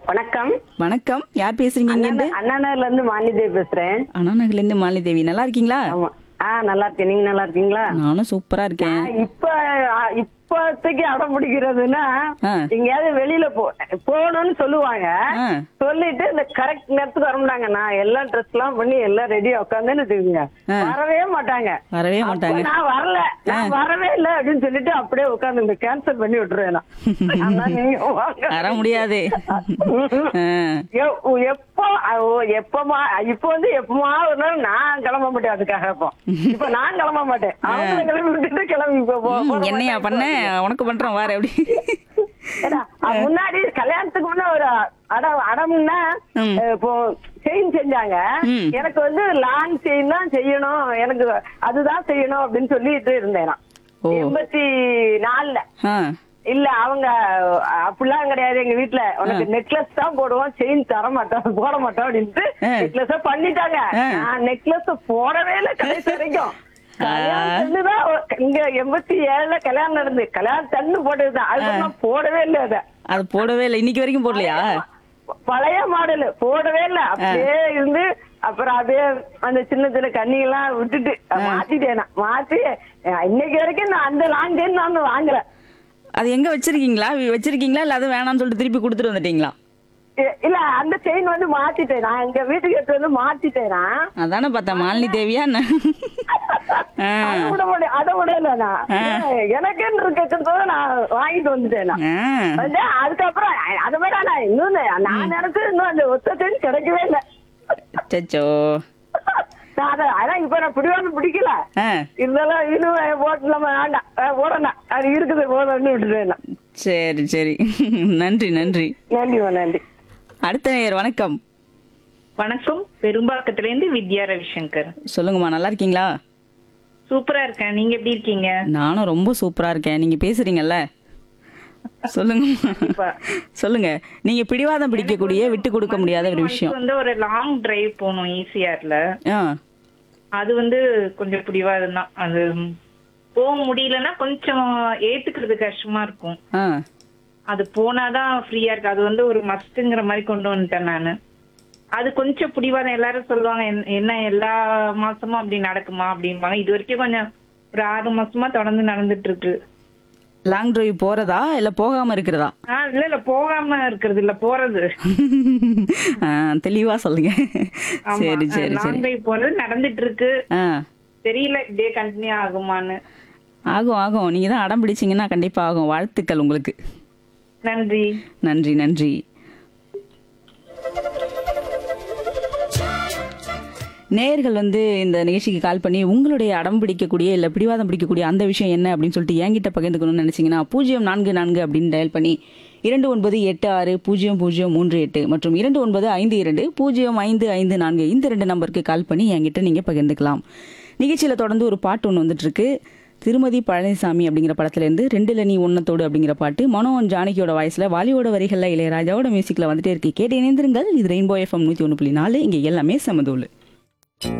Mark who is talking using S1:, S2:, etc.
S1: வணக்கம்
S2: வணக்கம் யார் பேசுறீங்க இங்க இருந்து
S1: அண்ணா நகர்ல இருந்து மாலிதேவி பேசுறேன்
S2: அண்ணா நகர்ல இருந்து மாலினி தேவி நல்லா இருக்கீங்களா
S1: ஆமா ஆ நல்லா இருக்கேன் நீங்க நல்லா இருக்கீங்களா
S2: நானும் சூப்பரா இருக்கேன்
S1: ஆ, இப்ப ஆ, இப்போதைக்கு அடம் பிடிக்கிறதுன்னா
S2: ஆ.
S1: எங்கேயாவது வெளியில போ போகணும்னு சொல்லுவாங்க
S2: ஆ.
S1: சொல்லிட்டு இந்த கரெக்ட் நேரத்துக்கு வரமாட்டாங்க நான் எல்லாம் ட்ரெஸ் எல்லாம் பண்ணி எல்லாம் ரெடியா உட்காந்துன்னு வச்சுக்கோங்க
S2: ஆ.
S1: வரவே மாட்டாங்க
S2: வரவே
S1: அப்ப
S2: மாட்டாங்க
S1: நான் வரல நான் வரவே இல்ல அப்படின்னு சொல்லிட்டு அப்படியே உட்காந்து இந்த கேன்சல் பண்ணி விட்டுருவேன் நான். ஆனா நீங்க வாங்க.
S2: வர முடியாது ஆ.
S1: எ- எப்போ ஓ, எப்பமா இப்போ வந்து எப்பமா ஒரு நாள் நான் கிளம்ப மாட்டேன் அதுக்காக இப்போ இப்ப நான் கிளம்ப மாட்டேன் அவங்க கிளம்பி விட்டுட்டு கிளம்பி போ- போ-
S2: ம்,
S1: போற
S2: என்னையா
S1: மாட்டேன்.
S2: பண்ண உனக்கு பண்றோம் வாரு அப்படி
S1: ஏன்னா, அது முன்னாடி கல்யாணத்துக்கு முன்ன ஒரு அடம் அடம்னா
S2: ம்.
S1: அஹ், இப்போ செயின் செஞ்சாங்க
S2: ம்.
S1: எனக்கு வந்து லாங் செயின் தான் செய்யணும் எனக்கு அதுதான் செய்யணும் அப்படின்னு சொல்லிட்டு இருந்தேன் நான்
S2: ஓ.
S1: எண்பத்தி நாலுல
S2: ஆ.
S1: இல்ல அவங்க அப்படிலாம் கிடையாது எங்க வீட்ல உனக்கு நெக்லஸ் தான் போடுவோம் செயின் தர மாட்டோம் போட மாட்டோம் அப்படின்ட்டு
S2: ஆ.
S1: நெக்லஸ் பண்ணிட்டாங்க
S2: ஆ.
S1: நான் நெக்லஸ் போடவே இல்லை கடைசி வரைக்கும் கல்யாணம் தான் இங்க எண்பத்தி ஏழுல கல்யாணம் நடந்து கல்யாணம் தண்ணு போட்டதுதான் அது நான் போடவே இல்லை அத
S2: அது போடவே இல்லை இன்னைக்கு வரைக்கும் போடலையா
S1: பழைய மாடல் போடவே இல்ல அப்படியே இருந்து அப்புறம் அப்படியே அந்த சின்ன சின்ன கண்ணிகள்லாம் விட்டுட்டு மாத்திட்டேன் நான். மாத்தி அஹ், இன்னைக்கு வரைக்கும் நான் அந்த லாங் செயின் நான் வாங்குறேன்
S2: அது எங்க வச்சிருக்கீங்களா வி- வச்சிருக்கீங்களா இல்ல அது வேணாம்னு சொல்லிட்டு திருப்பி கொடுத்துட்டு வந்துட்டீங்களா
S1: இ- இல்ல அந்த செயின் வந்து மாத்திட்டேன் நான் எங்க வீட்டுக்கு எடுத்து வந்து மாத்திட்டேன் நான்
S2: அதானே பார்த்தேன் மாலினி தேவியா என்ன? ஆ.
S1: அதை விட முடியும் அதை விடல நான் எனக்குன்னு இருக்கிறது நான் வாங்கிட்டு வந்துட்டேன் நான்
S2: ஆ.
S1: வந்து அதுக்கப்புறம் அ- அதை விட நான் இன்னும் நான் நினைச்சு இன்னும் அந்த ஒத்த செயின் கிடைக்கவே இல்லை
S2: அச்சச்சோ
S1: நான் அதை அதான் இப்ப நான் பிடிவாத பிடிக்கல
S2: ஆ.
S1: இருந்தாலும் இன்னும் போட்டு நம்ம வேண்டாம் அஹ் போடணும் அது இருக்குது போதும்னு விட்டுட்டேன் நான்.
S2: சரி சரி நன்றி நன்றி
S1: நன்றிமா நன்றி
S2: அடுத்த நேயர் வணக்கம்
S3: வணக்கம் பெரும்பாக்கத்துல இருந்து வித்யா ரவிசங்கர்
S2: சொல்லுங்கம்மா நல்லா இருக்கீங்களா
S3: சூப்பரா இருக்கேன் நீங்க எப்படி இருக்கீங்க
S2: நானும் ரொம்ப சூப்பரா இருக்கேன் நீங்க பேசுறீங்கல்ல சொல்லுங்க சொல்லுங்க நீங்க பிடிவாதம் பிடிக்கக்கூடிய விட்டு கொடுக்க முடியாத ஒரு விஷயம்
S3: வந்து ஒரு லாங் டிரைவ் போகணும் ஈசிஆர்ல
S2: ஆ
S3: அது வந்து கொஞ்சம் பிடிவாதம் தான் அது போக முடியலன்னா கொஞ்சம் ஏத்துக்கிறது கஷ்டமா இருக்கும்
S2: ஆ
S3: அது போனாதான் ஃப்ரீயா இருக்கு அது வந்து ஒரு மஸ்ட்ங்கிற மாதிரி கொண்டு வந்துட்டேன் நானு அது கொஞ்சம் பிடிவாதம் எல்லாரும் சொல்லுவாங்க "என்ன- என்ன எல்லா மாசமும் அப்படி நடக்குமா அப்படிம்பாங்க இது வரைக்கும் கொஞ்சம் ஒரு ஆறு மாசமா தொடர்ந்து நடந்துட்டு இருக்கு
S2: லாங் டிரைவ் போறதா இல்ல போகாம இருக்கிறதா
S3: ஆ இல்ல இல்ல போகாம இருக்கிறது இல்ல போறது
S2: ஆ, தெளிவா சொல்லுங்க சரி சரி
S3: லாங்
S2: சரி
S3: டிரைவ் போறது நடந்துட்டு இருக்கு
S2: ஆ
S3: தெரியல இப்படியே கண்டினியூ ஆகுமான்னு
S2: ஆகும் ஆகும் நீங்க தான் அடம் பிடிச்சீங்கன்னா கண்டிப்பா ஆகும் வாழ்த்துக்கள் உங்களுக்கு
S3: நன்றி
S2: நன்றி நன்றி நேயர்கள் வந்து இந்த நிகழ்ச்சிக்கு கால் பண்ணி உங்களுடைய அடம் பிடிக்கக்கூடிய இல்லை பிடிவாதம் பிடிக்கக்கூடிய அந்த விஷயம் என்ன அப்படின்னு சொல்லிட்டு என்கிட்ட பகிர்ந்துக்கணும்னு நினைச்சீங்கன்னா பூஜ்ஜியம் நான்கு நான்கு அப்படின்னு டயல் பண்ணி இரண்டு ஒன்பது எட்டு ஆறு பூஜ்ஜியம் பூஜ்ஜியம் மூன்று எட்டு மற்றும் இரண்டு ஒன்பது ஐந்து இரண்டு பூஜ்ஜியம் ஐந்து ஐந்து நான்கு இந்த ரெண்டு நம்பருக்கு கால் பண்ணி என்கிட்ட நீங்க பகிர்ந்துக்கலாம் நிகழ்ச்சியில தொடர்ந்து ஒரு பாட்டு ஒன்று வந்துட்டு இருக்கு திருமதி பழனிசாமி அப்படிங்கிற படத்துல இருந்து ரெண்டுல நீ ஒன்னத்தோடு அப்படிங்கிற பாட்டு மனோன் ஜானகியோட வாய்ஸ்ல வாலியோட வரிகள்ல இளையராஜாவோட மியூசிக்ல வந்துட்டே இருக்கு கேட்டு இணைந்திருங்கள் இது ரெயின்போ எஃப்எம் நூத்தி ஒன்று புள்ளி நாலு இங்க எல்லாமே சமதூள்